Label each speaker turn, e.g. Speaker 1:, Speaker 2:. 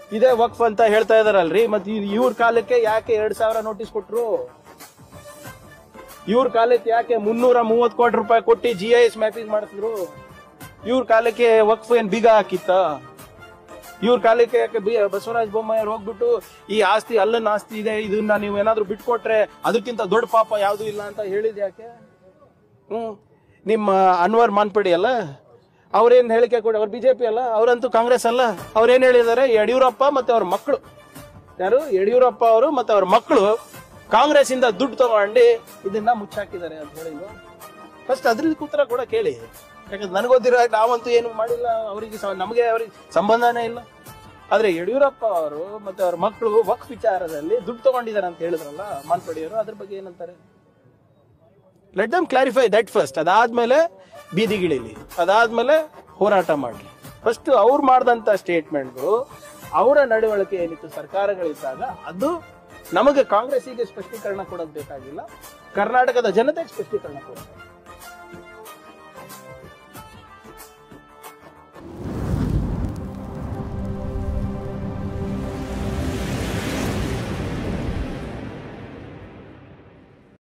Speaker 1: ಇದೇ ವಕ್ಫ್ ಅಂತ ಹೇಳ್ತಾ ಇದಾರಲ್ರಿ ಮತ್ತೆ ಇವ್ರ ಕಾಲಕ್ಕೆ ಯಾಕೆ ಎರಡ್ ಸಾವಿರ ನೋಟಿಸ್ ಕೊಟ್ರು ಇವ್ರ ಕಾಲಕ್ಕೆ ಯಾಕೆ ಮುನ್ನೂರ ಮೂವತ್ ಕೋಟಿ ರೂಪಾಯಿ ಕೊಟ್ಟು ಜಿ ಐ ಎಸ್ ಮ್ಯಾಪಿಂಗ್ ಮಾಡಿಸಿದ್ರು ಇವ್ರ ಕಾಲಕ್ಕೆ ವಕ್ಫ್ ಏನ್ ಬೀಗ ಹಾಕಿತ್ತ ಇವ್ರ ಕಾಲಕ್ಕೆ ಯಾಕೆ ಬಿ- ಬಸವರಾಜ ಬೊಮ್ಮಾಯಿ ಹೋಗ್ಬಿಟ್ಟು ಈ ಆಸ್ತಿ ಅಲ್ಲನ ಆಸ್ತಿ ಇದೆ ಇದನ್ನ ನೀವು ಏನಾದ್ರು ಬಿಟ್ಕೊಟ್ರೆ ಅದಕ್ಕಿಂತ ದೊಡ್ಡ ಪಾಪ ಯಾವ್ದು ಇಲ್ಲ ಅಂತ ಹೇಳಿದ್ ಯಾಕೆ ಹ್ಮ್ ನಿಮ್ಮ ಅನ್ವರ್ ಮಾನ್ಪಡಿ ಅಲ್ಲ ಅವ್ರೇನ್ ಹೇಳಿಕೆ ಕೊಡಿ ಅವ್ರು ಬಿಜೆಪಿ ಅಲ್ಲ ಅವರಂತೂ ಕಾಂಗ್ರೆಸ್ ಅಲ್ಲ ಅವ್ರೇನ್ ಹೇಳಿದ್ದಾರೆ ಯಡಿಯೂರಪ್ಪ ಮತ್ತೆ ಅವ್ರ ಮಕ್ಕಳು ಯಾರು ಯಡಿಯೂರಪ್ಪ ಅವರು ಮತ್ತೆ ಅವ್ರ ಮಕ್ಕಳು ಕಾಂಗ್ರೆಸ್ ಇಂದ ದುಡ್ಡು ತಗೊಂಡು ಇದನ್ನ ಮುಚ್ಚಾಕಿದ್ದಾರೆ ಅಂತ ಹೇಳಿದ್ರು ಫಸ್ಟ್ ಅದ್ರದ್ದು ಉತ್ತರ ಕೂಡ ಕೇಳಿ ಯಾಕಂದ್ರೆ ನನಗೊತ್ತಿರೋ ಹಾಗೆ ನಾವಂತೂ ಏನು ಮಾಡಿಲ್ಲ ಅವರಿಗೆ ನಮಗೆ ಅವ್ರಿಗೆ ಸಂಬಂಧನೇ ಇಲ್ಲ ಆದ್ರೆ ಯಡಿಯೂರಪ್ಪ ಅವರು ಮತ್ತೆ ಅವ್ರ ಮಕ್ಕಳು ವಕ್ ವಿಚಾರದಲ್ಲಿ ದುಡ್ಡು ತಗೊಂಡಿದ್ದಾರೆ ಅಂತ ಹೇಳಿದ್ರಲ್ಲ ಮಾನ್ಪಡಿಯವರು ಅದ್ರ ಬಗ್ಗೆ ಏನಂತಾರೆ let them clarify that first ಅದಾದ್ಮೇಲೆ ಬೀದಿಗಿಳಿಲಿ ಅದಾದ್ಮೇಲೆ ಹೋರಾಟ ಮಾಡಲಿ ಫಸ್ಟ್ ಅವ್ರು ಮಾಡಿದಂತ ಸ್ಟೇಟ್ಮೆಂಟ್ಗಳು ಅವರ ನಡವಳಿಕೆ ಏನಿತ್ತು ಸರ್ಕಾರಗಳಿದ್ದಾಗ ಅದು ನಮಗೆ ಕಾಂಗ್ರೆಸ್ಸಿಗೆ ಸ್ಪಷ್ಟೀಕರಣ ಕೊಡೋದು ಬೇಕಾಗಿಲ್ಲ ಕರ್ನಾಟಕದ ಜನತೆಗೆ ಸ್ಪಷ್ಟೀಕರಣ ಕೊಡಬೇಕು